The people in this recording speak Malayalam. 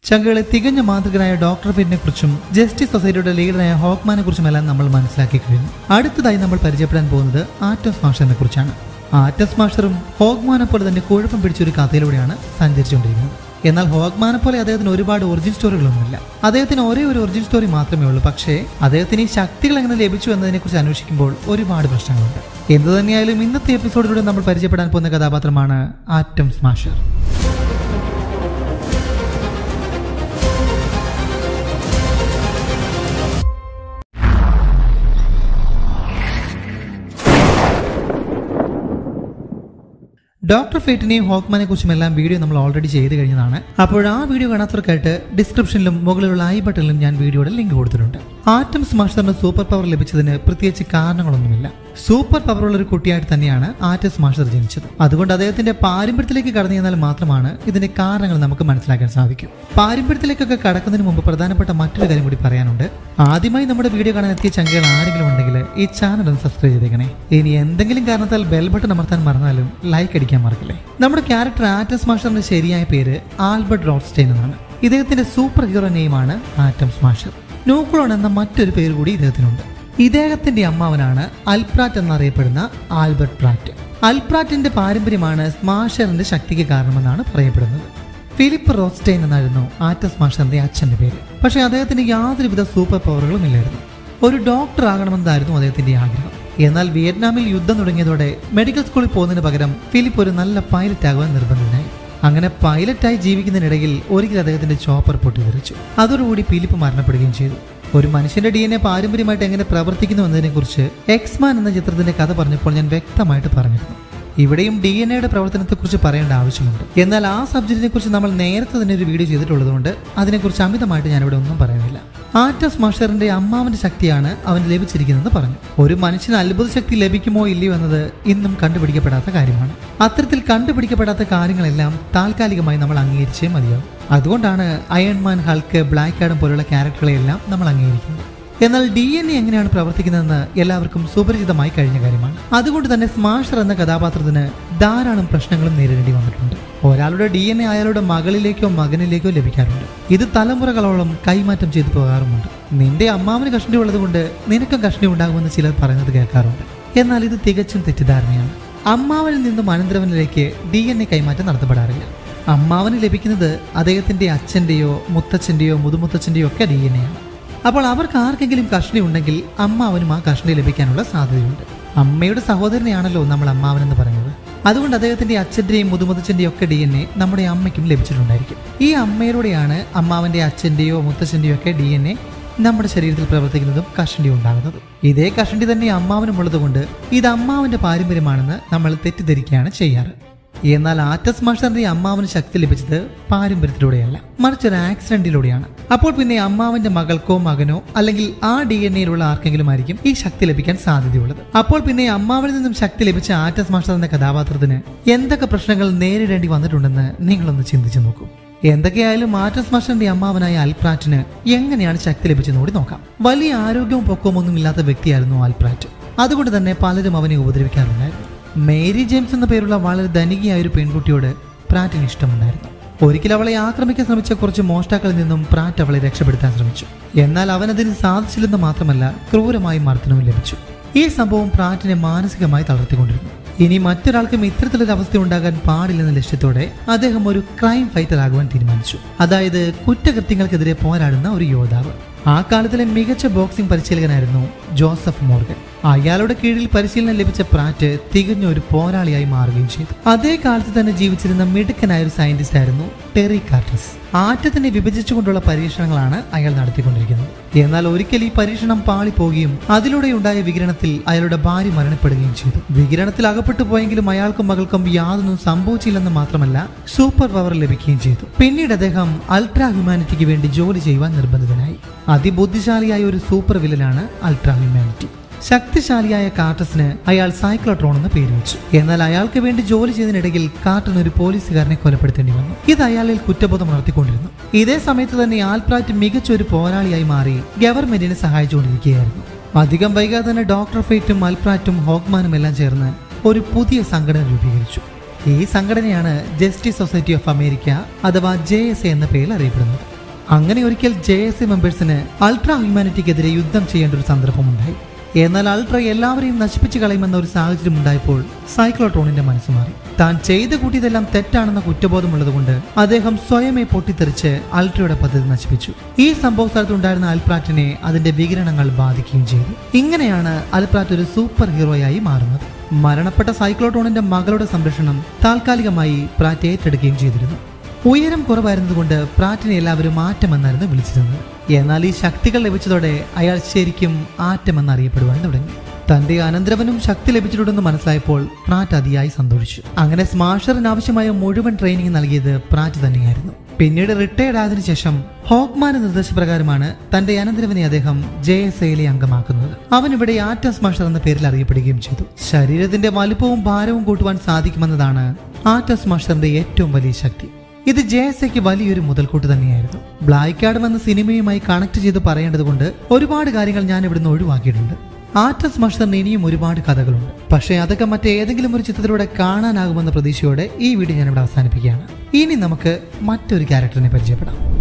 ചങ്കുകളെ തികഞ്ഞ മാതൃകനായ ഡോക്ടർ ഫിറ്റിനെ കുറിച്ചും ജസ്റ്റിസ് സൊസൈറ്റിയുടെ ലീഡറായ ഹോക്മാനെ കുറിച്ചുമെല്ലാം നമ്മൾ മനസ്സിലാക്കി കഴിഞ്ഞു അടുത്തതായി നമ്മൾ പരിചയപ്പെടാൻ പോകുന്നത് ആറ്റോസ് മാസ്റ്ററിനെ കുറിച്ചാണ് ആറ്റസ് മാസ്റ്ററും ഹോഗ്മാനെ പോലെ തന്നെ കുഴപ്പം പിടിച്ചൊരു കഥയിലൂടെയാണ് സഞ്ചരിച്ചുകൊണ്ടിരിക്കുന്നത് എന്നാൽ ഹോഗ്മാനെ പോലെ അദ്ദേഹത്തിന് ഒരുപാട് ഒറിജിൻ സ്റ്റോറികളൊന്നുമില്ല അദ്ദേഹത്തിന് ഒരേ ഒരു ഒറിജിൻ സ്റ്റോറി മാത്രമേ ഉള്ളൂ പക്ഷേ അദ്ദേഹത്തിന് ഈ ശക്തികൾ എങ്ങനെ ലഭിച്ചു എന്നതിനെക്കുറിച്ച് അന്വേഷിക്കുമ്പോൾ ഒരുപാട് പ്രശ്നങ്ങളുണ്ട് എന്തു തന്നെയായാലും ഇന്നത്തെ എപ്പിസോഡിലൂടെ നമ്മൾ പരിചയപ്പെടാൻ പോകുന്ന കഥാപാത്രമാണ് ആറ്റം സ്മാഷർ ഡോക്ടർ ഫേറ്റിനെയും ഹോക്മാനെ കുറിച്ചും എല്ലാം വീഡിയോ നമ്മൾ ഓൾറെഡി ചെയ്ത് കഴിഞ്ഞതാണ് അപ്പോൾ ആ വീഡിയോ കാണാത്തവർക്കായിട്ട് ഡിസ്ക്രിപ്ഷനിലും മുകളിലുള്ള ഐ ബട്ടണിലും ഞാൻ വീഡിയോയുടെ ലിങ്ക് കൊടുത്തിട്ടുണ്ട് ആറ്റം സ്മാഷറിന് സൂപ്പർ പവർ ലഭിച്ചതിന് പ്രത്യേകിച്ച് കാരണങ്ങളൊന്നുമില്ല സൂപ്പർ പവറുള്ള ഒരു കുട്ടിയായിട്ട് തന്നെയാണ് ആറ്റം സ്മാഷർ ജനിച്ചത് അതുകൊണ്ട് അദ്ദേഹത്തിന്റെ പാരമ്പര്യത്തിലേക്ക് കടന്നു ചെന്നാൽ മാത്രമാണ് ഇതിന്റെ കാരണങ്ങൾ നമുക്ക് മനസ്സിലാക്കാൻ സാധിക്കും പാരമ്പര്യത്തിലേക്കൊക്കെ കടക്കുന്നതിന് മുമ്പ് പ്രധാനപ്പെട്ട മറ്റൊരു കാര്യം കൂടി പറയാനുണ്ട് ആദ്യമായി നമ്മുടെ വീഡിയോ കാണാൻ എത്തിയ ചങ്കുകൾ ആരെങ്കിലും ഉണ്ടെങ്കിൽ ഈ ചാനൽ ഒന്ന് സബ്സ്ക്രൈബ് ചെയ്തേക്കണേ ഇനി എന്തെങ്കിലും കാരണത്താൽ ബെൽ ബട്ടൺ അമർത്താൻ മറന്നാലും ലൈക്ക് അടിക്കാൻ മറക്കില്ലേ നമ്മുടെ ക്യാരക്ടർ ആറ്റം സ്മാഷറിന്റെ ശരിയായ പേര് ആൽബർട്ട് റോഡ്സ്റ്റൈൻ എന്നാണ് ഇദ്ദേഹത്തിന്റെ സൂപ്പർ ഹീറോ നെയിമാണ് ആറ്റം സ്മാഷർ ന്യൂക്ലോൺ എന്ന മറ്റൊരു പേര് കൂടി ഇദ്ദേഹത്തിനുണ്ട് ഇദ്ദേഹത്തിന്റെ അമ്മാവനാണ് അൽപ്രാറ്റ് എന്നറിയപ്പെടുന്ന ആൽബർട്ട് പ്രാറ്റ് അൽപ്രാറ്റിന്റെ പാരമ്പര്യമാണ് സ്മാഷറിന്റെ ശക്തിക്ക് കാരണമെന്നാണ് പറയപ്പെടുന്നത് ഫിലിപ്പ് റോസ്റ്റൈൻ എന്നായിരുന്നു ആറ്റസ് മാഷറിന്റെ അച്ഛന്റെ പേര് പക്ഷേ അദ്ദേഹത്തിന് യാതൊരുവിധ സൂപ്പർ പവറുകളും ഇല്ലായിരുന്നു ഒരു ഡോക്ടർ ആകണമെന്നായിരുന്നു അദ്ദേഹത്തിന്റെ ആഗ്രഹം എന്നാൽ വിയറ്റ്നാമിൽ യുദ്ധം തുടങ്ങിയതോടെ മെഡിക്കൽ സ്കൂളിൽ പോകുന്നതിന് പകരം ഫിലിപ്പ് ഒരു നല്ല പൈലറ്റ് ആകുവാൻ നിർബന്ധിതനായി അങ്ങനെ പൈലറ്റായി ജീവിക്കുന്നതിനിടയിൽ ഒരിക്കൽ അദ്ദേഹത്തിന്റെ ചോപ്പർ പൊട്ടിത്തെറിച്ചു അതോടുകൂടി ഫിലിപ്പ് മരണപ്പെടുകയും ചെയ്തു ഒരു മനുഷ്യന്റെ ഡി എൻ എ പാരമ്പര്യമായിട്ട് എങ്ങനെ പ്രവർത്തിക്കുന്നു എന്നതിനെക്കുറിച്ച് എക്സ്മാൻ എന്ന ചിത്രത്തിന്റെ കഥ പറഞ്ഞപ്പോൾ ഞാൻ വ്യക്തമായിട്ട് പറഞ്ഞിരുന്നു ഇവിടെയും ഡി എൻ എയുടെ പ്രവർത്തനത്തെക്കുറിച്ച് പറയേണ്ട ആവശ്യമുണ്ട് എന്നാൽ ആ സബ്ജക്റ്റിനെ കുറിച്ച് നമ്മൾ നേരത്തെ തന്നെ ഒരു വീഡിയോ ചെയ്തിട്ടുള്ളതുകൊണ്ട് അതിനെക്കുറിച്ച് അമിതമായിട്ട് ഞാനിവിടെ ഒന്നും പറയുന്നില്ല ആറ്റസ് മാസ്റ്ററിന്റെ അമ്മാവന്റെ ശക്തിയാണ് അവന് ലഭിച്ചിരിക്കുന്നതെന്ന് പറഞ്ഞു ഒരു മനുഷ്യന് അത്ഭുത ശക്തി ലഭിക്കുമോ ഇല്ലയോ എന്നത് ഇന്നും കണ്ടുപിടിക്കപ്പെടാത്ത കാര്യമാണ് അത്തരത്തിൽ കണ്ടുപിടിക്കപ്പെടാത്ത കാര്യങ്ങളെല്ലാം താൽക്കാലികമായി നമ്മൾ അംഗീകരിച്ചേ മതിയാവും അതുകൊണ്ടാണ് അയൺമാൻ ഹൾക്ക് ബ്ലാക്ക് ആഡം പോലുള്ള ക്യാരക്ടറുകളെല്ലാം നമ്മൾ അംഗീകരിക്കുന്നത് എന്നാൽ ഡി എൻ എ എങ്ങനെയാണ് പ്രവർത്തിക്കുന്നതെന്ന് എല്ലാവർക്കും സുപരിചിതമായി കഴിഞ്ഞ കാര്യമാണ് അതുകൊണ്ട് തന്നെ സ്മാഷർ എന്ന കഥാപാത്രത്തിന് ധാരാളം പ്രശ്നങ്ങളും നേരിടേണ്ടി വന്നിട്ടുണ്ട് ഒരാളുടെ ഡി എൻ എ അയാളുടെ മകളിലേക്കോ മകനിലേക്കോ ലഭിക്കാറുണ്ട് ഇത് തലമുറകളോളം കൈമാറ്റം ചെയ്തു പോകാറുമുണ്ട് നിന്റെ അമ്മാവന് കഷ്ണി ഉള്ളതുകൊണ്ട് നിനക്കും കഷ്ണി ഉണ്ടാകുമെന്ന് ചിലർ പറയുന്നത് കേൾക്കാറുണ്ട് എന്നാൽ ഇത് തികച്ചും തെറ്റിദ്ധാരണയാണ് അമ്മാവനിൽ നിന്നും അനന്തരവനിലേക്ക് ഡി എൻ എ കൈമാറ്റം നടത്തപ്പെടാറില്ല അമ്മാവന് ലഭിക്കുന്നത് അദ്ദേഹത്തിന്റെ അച്ഛന്റെയോ മുത്തച്ഛന്റെയോ മുതുമുത്തച്ഛന്റെയോ ഒക്കെ ഡി എൻ എ ആണ് അപ്പോൾ അവർക്ക് ആർക്കെങ്കിലും കഷ്ണി ഉണ്ടെങ്കിൽ അമ്മാവനും ആ കഷ്ണി ലഭിക്കാനുള്ള സാധ്യതയുണ്ട് അമ്മയുടെ സഹോദരനെയാണല്ലോ നമ്മൾ അമ്മാവൻ എന്ന് പറയുന്നത് അതുകൊണ്ട് അദ്ദേഹത്തിന്റെ അച്ഛന്റെയും മുതുമുത്തച്ഛന്റെയും ഒക്കെ ഡി എൻ എ നമ്മുടെ അമ്മയ്ക്കും ലഭിച്ചിട്ടുണ്ടായിരിക്കും ഈ അമ്മയിലൂടെയാണ് അമ്മാവന്റെ അച്ഛന്റെയോ മുത്തച്ഛന്റെയോ ഒക്കെ ഡി എൻ എ നമ്മുടെ ശരീരത്തിൽ പ്രവർത്തിക്കുന്നതും കഷണ്ടി ഉണ്ടാകുന്നതും ഇതേ കഷണ്ടി തന്നെ അമ്മാവനും ഉള്ളതുകൊണ്ട് ഇത് അമ്മാവന്റെ പാരമ്പര്യമാണെന്ന് നമ്മൾ തെറ്റിദ്ധരിക്കുകയാണ് ചെയ്യാറ് എന്നാൽ ആറ്റസ് മാസ്റ്ററിന്റെ അമ്മാവന് ശക്തി ലഭിച്ചത് പാരമ്പര്യത്തിലൂടെയല്ല മറിച്ച് ഒരു ആക്സിഡന്റിലൂടെയാണ് അപ്പോൾ പിന്നെ അമ്മാവന്റെ മകൾക്കോ മകനോ അല്ലെങ്കിൽ ആ ഡി എൻ എയിലുള്ള ആർക്കെങ്കിലും ആയിരിക്കും ഈ ശക്തി ലഭിക്കാൻ സാധ്യതയുള്ളത് അപ്പോൾ പിന്നെ അമ്മാവനിൽ നിന്നും ശക്തി ലഭിച്ച ആറ്റസ് മാസ്റ്റർ എന്ന കഥാപാത്രത്തിന് എന്തൊക്കെ പ്രശ്നങ്ങൾ നേരിടേണ്ടി വന്നിട്ടുണ്ടെന്ന് നിങ്ങളൊന്ന് ചിന്തിച്ചു നോക്കൂ എന്തൊക്കെയായാലും ആറ്റസ് മാസ്റ്ററിന്റെ അമ്മാവനായ അൽപ്രാറ്റിന് എങ്ങനെയാണ് ശക്തി ലഭിച്ചെന്ന് കൂടി നോക്കാം വലിയ ആരോഗ്യവും പൊക്കവും ഒന്നും ഇല്ലാത്ത വ്യക്തിയായിരുന്നു അൽപ്രാറ്റ് അതുകൊണ്ട് തന്നെ പലരും അവനെ ഉപദ്രവിക്കാറുണ്ടായിരുന്നു മേരി ജെയിംസ് എന്ന പേരുള്ള വളരെ ധനികയായ ഒരു പെൺകുട്ടിയോട് പ്രാറ്റിന് ഇഷ്ടമുണ്ടായിരുന്നു ഒരിക്കൽ അവളെ ആക്രമിക്കാൻ ശ്രമിച്ച കുറച്ച് മോഷ്ടാക്കളിൽ നിന്നും പ്രാറ്റ് അവളെ രക്ഷപ്പെടുത്താൻ ശ്രമിച്ചു എന്നാൽ അവനതിന് സാധിച്ചില്ലെന്ന് മാത്രമല്ല ക്രൂരമായി മർദ്ദനവും ലഭിച്ചു ഈ സംഭവം പ്രാറ്റിനെ മാനസികമായി തളർത്തിക്കൊണ്ടിരുന്നു ഇനി മറ്റൊരാൾക്കും ഇത്തരത്തിലൊരു അവസ്ഥ ഉണ്ടാകാൻ പാടില്ലെന്ന ലക്ഷ്യത്തോടെ അദ്ദേഹം ഒരു ക്രൈം ഫൈറ്റർ ആകുവാൻ തീരുമാനിച്ചു അതായത് കുറ്റകൃത്യങ്ങൾക്കെതിരെ പോരാടുന്ന ഒരു യോദ്ധാവ് ആ കാലത്തിലെ മികച്ച ബോക്സിംഗ് പരിശീലകനായിരുന്നു ജോസഫ് മോർഗൻ അയാളുടെ കീഴിൽ പരിശീലനം ലഭിച്ച പ്രാറ്റ് തികഞ്ഞ ഒരു പോരാളിയായി മാറുകയും ചെയ്തു അതേ കാലത്ത് തന്നെ ജീവിച്ചിരുന്ന മിടുക്കനായ ഒരു സയന്റിസ്റ്റ് ആയിരുന്നു ടെറി കാർട്ടസ് ആറ്റത്തിനെ വിഭജിച്ചുകൊണ്ടുള്ള പരീക്ഷണങ്ങളാണ് അയാൾ നടത്തിക്കൊണ്ടിരിക്കുന്നത് എന്നാൽ ഒരിക്കൽ ഈ പരീക്ഷണം പാളിപ്പോവുകയും അതിലൂടെ ഉണ്ടായ വികിരണത്തിൽ അയാളുടെ ഭാര്യ മരണപ്പെടുകയും ചെയ്തു വികിരണത്തിൽ അകപ്പെട്ടു പോയെങ്കിലും അയാൾക്കും മകൾക്കും യാതൊന്നും സംഭവിച്ചില്ലെന്ന് മാത്രമല്ല സൂപ്പർ പവർ ലഭിക്കുകയും ചെയ്തു പിന്നീട് അദ്ദേഹം അൾട്രാ ഹ്യൂമാനിറ്റിക്ക് വേണ്ടി ജോലി ചെയ്യുവാൻ നിർബന്ധിതനായി അതിബുദ്ധിശാലിയായ ഒരു സൂപ്പർ വില്ലനാണ് അൾട്രാ ഹ്യൂമാനിറ്റി ശക്തിശാലിയായ കാർട്ടസിന് അയാൾ സൈക്ലോട്രോൺ എന്ന് പേര് വെച്ചു എന്നാൽ അയാൾക്ക് വേണ്ടി ജോലി ചെയ്തതിനിടയിൽ കാർട്ടൻ ഒരു പോലീസുകാരനെ കൊലപ്പെടുത്തേണ്ടി വന്നു ഇത് അയാളിൽ കുറ്റബോധം ഉണർത്തിക്കൊണ്ടിരുന്നു ഇതേ സമയത്ത് തന്നെ ആൽപ്രാറ്റ് മികച്ച ഒരു പോരാളിയായി മാറി ഗവൺമെന്റിനെ സഹായിച്ചുകൊണ്ടിരിക്കുകയായിരുന്നു അധികം വൈകാതെ തന്നെ ഡോക്ടർ ഫേറ്റും അൽപ്രാറ്റും ഹോഗ്മാനും എല്ലാം ചേർന്ന് ഒരു പുതിയ സംഘടന രൂപീകരിച്ചു ഈ സംഘടനയാണ് ജസ്റ്റിസ് സൊസൈറ്റി ഓഫ് അമേരിക്ക അഥവാ ജെ എസ് എ എന്ന പേരിൽ അറിയപ്പെടുന്നത് അങ്ങനെ ഒരിക്കൽ ജെ എസ് എ മെമ്പേഴ്സിന് അൾട്രാ ഹ്യൂമാനിറ്റിക്കെതിരെ യുദ്ധം ചെയ്യേണ്ട ഒരു സന്ദർഭമുണ്ടായി എന്നാൽ അൾട്ര എല്ലാവരെയും നശിപ്പിച്ചു കളയുമെന്ന ഒരു സാഹചര്യം ഉണ്ടായപ്പോൾ സൈക്ലോട്രോണിന്റെ മനസ്സ് മാറി താൻ ചെയ്തു കൂട്ടിയതെല്ലാം തെറ്റാണെന്ന കുറ്റബോധമുള്ളതുകൊണ്ട് അദ്ദേഹം സ്വയമേ പൊട്ടിത്തെറിച്ച് അൾട്രയുടെ പദ്ധതി നശിപ്പിച്ചു ഈ സംഭവ സ്ഥലത്തുണ്ടായിരുന്ന അൽപ്രാറ്റിനെ അതിന്റെ വികിരണങ്ങൾ ബാധിക്കുകയും ചെയ്തു ഇങ്ങനെയാണ് അൽപ്രാറ്റ് ഒരു സൂപ്പർ ഹീറോയായി മാറുന്നത് മരണപ്പെട്ട സൈക്ലോട്രോണിന്റെ മകളുടെ സംരക്ഷണം താൽക്കാലികമായി പ്രാറ്റ് ഏറ്റെടുക്കുകയും ചെയ്തിരുന്നു ഉയരം കുറവായിരുന്നതുകൊണ്ട് പ്രാറ്റിനെ എല്ലാവരും ആറ്റമെന്നായിരുന്നു വിളിച്ചിരുന്നത് എന്നാൽ ഈ ശക്തികൾ ലഭിച്ചതോടെ അയാൾ ശരിക്കും ആറ്റമെന്നറിയപ്പെടുവാൻ തുടങ്ങി തന്റെ അനന്തരവനും ശക്തി ലഭിച്ചിട്ടുണ്ടെന്ന് മനസ്സിലായപ്പോൾ പ്രാറ്റ് അതിയായി സന്തോഷിച്ചു അങ്ങനെ സ്മാഷറിന് ആവശ്യമായ മുഴുവൻ ട്രെയിനിങ് നൽകിയത് പ്രാറ്റ് തന്നെയായിരുന്നു പിന്നീട് റിട്ടയർഡ് ആയതിനു ശേഷം ഹോക്മാന്റെ നിർദ്ദേശപ്രകാരമാണ് തന്റെ അനന്തരവനെ അദ്ദേഹം ജെ എസ് എയിലെ അംഗമാക്കുന്നത് അവൻ ഇവിടെ ആറ്റം സ്മാഷർ എന്ന പേരിൽ അറിയപ്പെടുകയും ചെയ്തു ശരീരത്തിന്റെ വലുപ്പവും ഭാരവും കൂട്ടുവാൻ സാധിക്കുമെന്നതാണ് ആറ്റം സ്മാഷറിന്റെ ഏറ്റവും വലിയ ശക്തി ഇത് ജെ എസ് എക്ക് വലിയൊരു മുതൽക്കൂട്ട് തന്നെയായിരുന്നു ബ്ലാക്ക് ആഡം എന്ന സിനിമയുമായി കണക്ട് ചെയ്ത് പറയേണ്ടതുകൊണ്ട് ഒരുപാട് കാര്യങ്ങൾ ഞാൻ ഇവിടുന്ന് ഒഴിവാക്കിയിട്ടുണ്ട് ആറ്റസ് മഷറിന് ഇനിയും ഒരുപാട് കഥകളുണ്ട് പക്ഷേ അതൊക്കെ മറ്റേതെങ്കിലും ഒരു ചിത്രത്തിലൂടെ കാണാനാകുമെന്ന പ്രതീക്ഷയോടെ ഈ വീഡിയോ ഞാൻ ഇവിടെ അവസാനിപ്പിക്കുകയാണ് ഇനി നമുക്ക് മറ്റൊരു ക്യാരക്ടറിനെ പരിചയപ്പെടാം